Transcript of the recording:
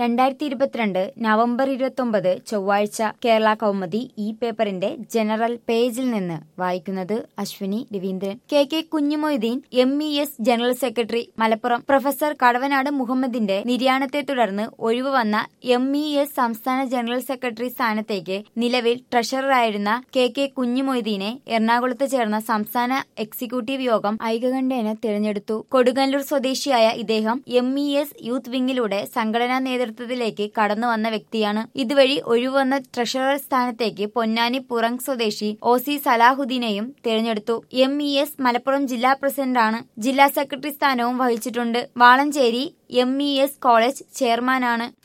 രണ്ടായിരത്തി ഇരുപത്തിരണ്ട് നവംബർ ഇരുപത്തൊമ്പത് ചൊവ്വാഴ്ച കേരള കൗമുദി ഈ പേപ്പറിന്റെ ജനറൽ പേജിൽ നിന്ന് വായിക്കുന്നത് Ashwini Raveendran K K Kunhumoideen M E S general secretary Malappuram professor Kadavanad മുഹമ്മദിന്റെ നിര്യാണത്തെ തുടർന്ന് ഒഴിവ് വന്ന എം ഇ എസ് സംസ്ഥാന ജനറൽ സെക്രട്ടറി സ്ഥാനത്തേക്ക് നിലവിൽ ട്രഷററായിരുന്ന കെ കെ കുഞ്ഞുമൊയ്തീനെ എറണാകുളത്ത് ചേർന്ന സംസ്ഥാന എക്സിക്യൂട്ടീവ് യോഗം ഐകകണ്ഠേന തിരഞ്ഞെടുത്തു കൊടുങ്ങല്ലൂർ സ്വദേശിയായ ഇദ്ദേഹം എം ഇ എസ് യൂത്ത് വിംഗിലൂടെ സംഘടനാ നേതൃത്വത്തിലേക്ക് കടന്നു വന്ന വ്യക്തിയാണ് ഇതുവഴി ഒഴിവന്ന ട്രഷറർ സ്ഥാനത്തേക്ക് പൊന്നാനി പുറങ് സ്വദേശി ഒ സി സലാഹുദ്ദീനെയും തിരഞ്ഞെടുത്തു എം ഇ എസ് മലപ്പുറം ജില്ലാ പ്രസിഡന്റാണ് ജില്ലാ സെക്രട്ടറി സ്ഥാനവും വഹിച്ചിട്ടുണ്ട് Valanchery M E S college ചെയർമാനാണ്